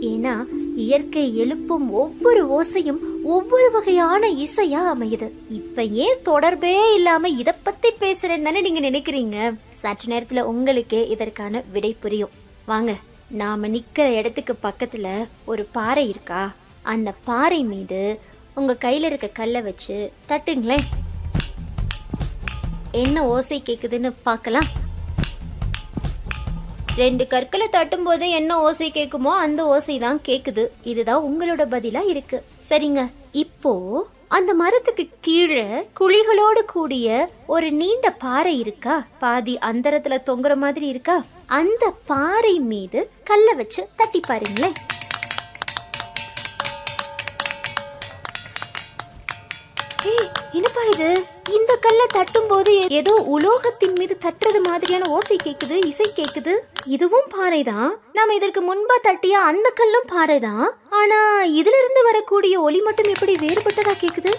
ஏன்னா இயற்கை எழுப்பும் ஒவ்வொரு ஓசையும் ஒவ்வொரு வகையான இசையா அமையுது இப்ப ஏன் தொடர்பே இல்லாம இத பத்தி பேசுறேன்னு தானே நீங்க நினைக்கிறீங்க சற்று நேரத்துல உங்களுக்கே இதற்கான விடை புரியும் வாங்க நாம நிக்கிற இடத்துக்கு பக்கத்துல ஒரு பாறை இருக்கா அந்த பாறை மீது உங்க கையில இருக்க கல்லை வச்சு தட்டுங்களேன் என்ன ஓசை கேக்குதுன்னு பார்க்கலாம் ரெண்டு கற்களை தட்டும் போது என்ன ஓசை கேட்குமோ அந்த ஓசை தான் கேக்குது இதுதான் உங்களோட பதிலா இருக்கு சரிங்க இப்போ அந்த மரத்துக்கு கீழே குழிகளோடு கூடிய ஒரு நீண்ட பாறை இருக்கா பாதி அந்தரத்துல தொங்குற மாதிரி இருக்கா அந்த பாறை மீது கல்லை வச்சு தட்டி பாருங்களேன் ஏய் என்னப்பா இது இந்த கல்லை தட்டும் போது ஏதோ உலோகத்தின் மீது தட்டுறது மாதிரியான ஓசை கேக்குது இசை கேக்குது இதுவும் பாறைதான் நாம இதற்கு முன்பா தட்டிய அந்த கல்லும் பாறைதான் ஆனா இதுல இருந்து வரக்கூடிய ஒலி மட்டும் எப்படி வேறுபட்டதா கேக்குது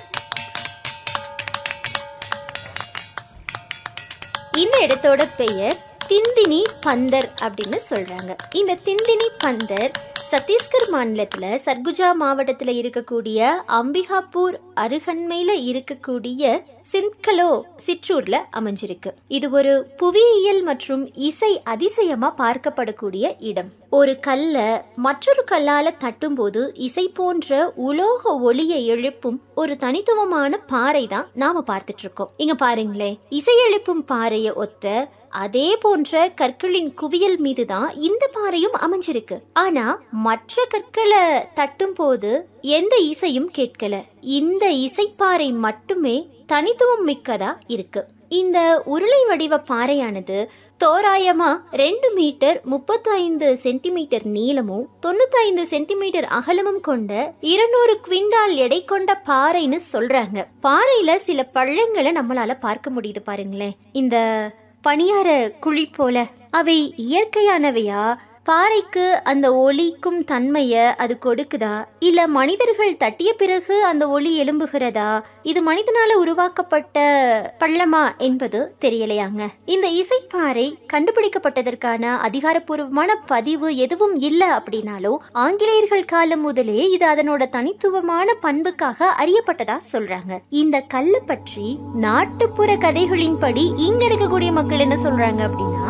இந்த இடத்தோட பெயர் திந்தினி பந்தர் அப்படின்னு சொல்றாங்க இந்த திந்தினி பந்தர் சத்தீஸ்கர் மாநிலத்துல சர்குஜா மாவட்டத்துல இருக்கக்கூடிய அம்பிகாப்பூர் அருகன்மையில இருக்கக்கூடிய சிந்த்கலோ சிற்றூர்ல அமைஞ்சிருக்கு இது ஒரு புவியியல் மற்றும் இசை அதிசயமா பார்க்கப்படக்கூடிய இடம் ஒரு கல்ல மற்றொரு கல்லால தட்டும்போது இசை போன்ற உலோக ஒளியை எழுப்பும் ஒரு தனித்துவமான பாறை தான் நாம பார்த்துட்டு இருக்கோம் இங்க பாருங்களேன் இசை எழுப்பும் பாறையை ஒத்த அதே போன்ற கற்களின் குவியல் மீதுதான் இந்த பாறையும் அமைஞ்சிருக்கு ஆனா மற்ற கற்களை தட்டும் போது எந்த இசையும் கேட்கல இந்த இசைப்பாறை மட்டுமே தனித்துவம் மிக்கதா இருக்கு இந்த உருளை வடிவ பாறையானது தோராயமா ரெண்டு மீட்டர் முப்பத்தி ஐந்து சென்டிமீட்டர் நீளமும் தொண்ணூத்தி ஐந்து சென்டிமீட்டர் அகலமும் கொண்ட இருநூறு குவிண்டால் எடை கொண்ட பாறைன்னு சொல்றாங்க பாறையில சில பள்ளங்களை நம்மளால பார்க்க முடியுது பாருங்களேன் இந்த பணியார குழி போல அவை இயற்கையானவையா பாறைக்கு அந்த ஒலிக்கும் தன்மைய அது கொடுக்குதா இல்ல மனிதர்கள் தட்டிய பிறகு அந்த ஒலி எழும்புகிறதா இது மனிதனால உருவாக்கப்பட்ட பள்ளமா என்பது தெரியலையாங்க இந்த இசைப்பாறை கண்டுபிடிக்கப்பட்டதற்கான அதிகாரப்பூர்வமான பதிவு எதுவும் இல்லை அப்படின்னாலும் ஆங்கிலேயர்கள் காலம் முதலே இது அதனோட தனித்துவமான பண்புக்காக அறியப்பட்டதா சொல்றாங்க இந்த கல்லு பற்றி நாட்டுப்புற கதைகளின்படி இங்க இருக்கக்கூடிய மக்கள் என்ன சொல்றாங்க அப்படின்னா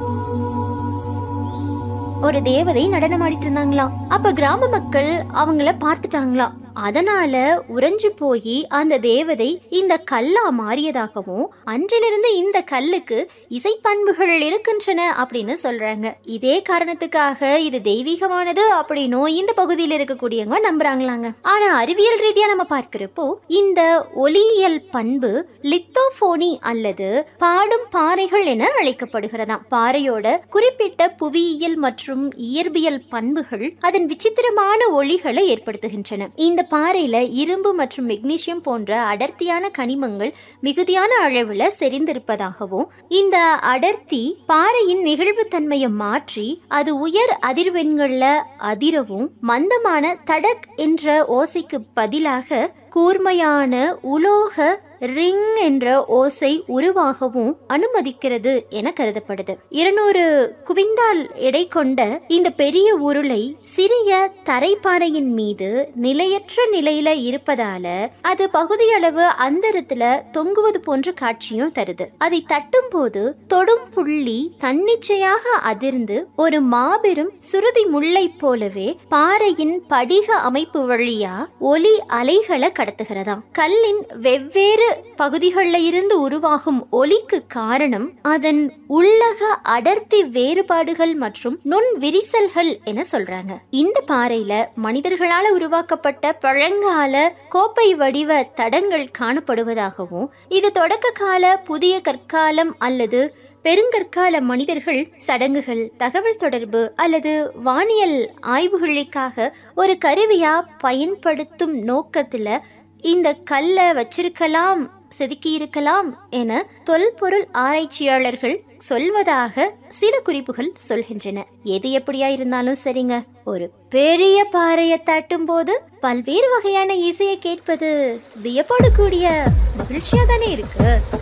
ஒரு தேவதை நடனமாடிட்டு இருந்தாங்களாம் அப்ப கிராம மக்கள் அவங்கள பார்த்துட்டாங்களாம் அதனால உறைஞ்சு போய் அந்த தேவதை இந்த கல்லா மாறியதாகவும் அன்றிலிருந்து இந்த கல்லுக்கு இசைப்பண்புகள் இருக்கின்றன அப்படின்னு சொல்றாங்க இதே காரணத்துக்காக இது தெய்வீகமானது அப்படின்னும் இந்த பகுதியில் இருக்கக்கூடியவங்க நம்புறாங்களாங்க ஆனா அறிவியல் ரீதியா நம்ம பார்க்கிறப்போ இந்த ஒலியியல் பண்பு லித்தோபோனி அல்லது பாடும் பாறைகள் என அழைக்கப்படுகிறதாம் பாறையோட குறிப்பிட்ட புவியியல் மற்றும் இயற்பியல் பண்புகள் அதன் விசித்திரமான ஒளிகளை ஏற்படுத்துகின்றன இந்த பாறையில இரும்பு மற்றும் மெக்னீசியம் போன்ற அடர்த்தியான கனிமங்கள் மிகுதியான அளவுல செறிந்திருப்பதாகவும் இந்த அடர்த்தி பாறையின் நிகழ்வுத்தன்மையை மாற்றி அது உயர் அதிர்வெண்கள்ல அதிரவும் மந்தமான தடக் என்ற ஓசைக்கு பதிலாக கூர்மையான உலோக ரிங் என்ற ஓசை உருவாகவும் அனுமதிக்கிறது என கருதப்படுது இருநூறு குவிண்டால் எடை கொண்ட இந்த பெரிய உருளை சிறிய தரைப்பாறையின் மீது நிலையற்ற நிலையில இருப்பதால அது பகுதியளவு அந்தரத்துல தொங்குவது போன்ற காட்சியும் தருது அதை தட்டும் போது தொடும் புள்ளி தன்னிச்சையாக அதிர்ந்து ஒரு மாபெரும் சுருதி முல்லை போலவே பாறையின் படிக அமைப்பு வழியா ஒலி அலைகளை கடத்துகிறதாம் கல்லின் வெவ்வேறு பகுதிகளில் இருந்து உருவாகும் ஒலிக்கு காரணம் அதன் உள்ளக அடர்த்தி வேறுபாடுகள் மற்றும் நுண் விரிசல்கள் என சொல்றாங்க இந்த பாறையில மனிதர்களால உருவாக்கப்பட்ட பழங்கால கோப்பை வடிவ தடங்கள் காணப்படுவதாகவும் இது தொடக்க கால புதிய கற்காலம் அல்லது பெருங்கற்கால மனிதர்கள் சடங்குகள் தகவல் தொடர்பு அல்லது வானியல் ஆய்வுகளுக்காக ஒரு கருவியா பயன்படுத்தும் நோக்கத்துல இந்த கல்லை வச்சிருக்கலாம் செதுக்கி இருக்கலாம் என தொல்பொருள் ஆராய்ச்சியாளர்கள் சொல்வதாக சில குறிப்புகள் சொல்கின்றன எது எப்படியா இருந்தாலும் சரிங்க ஒரு பெரிய பாறையை தட்டும் போது பல்வேறு வகையான இசையை கேட்பது வியப்படக்கூடிய மகிழ்ச்சியா தானே இருக்கு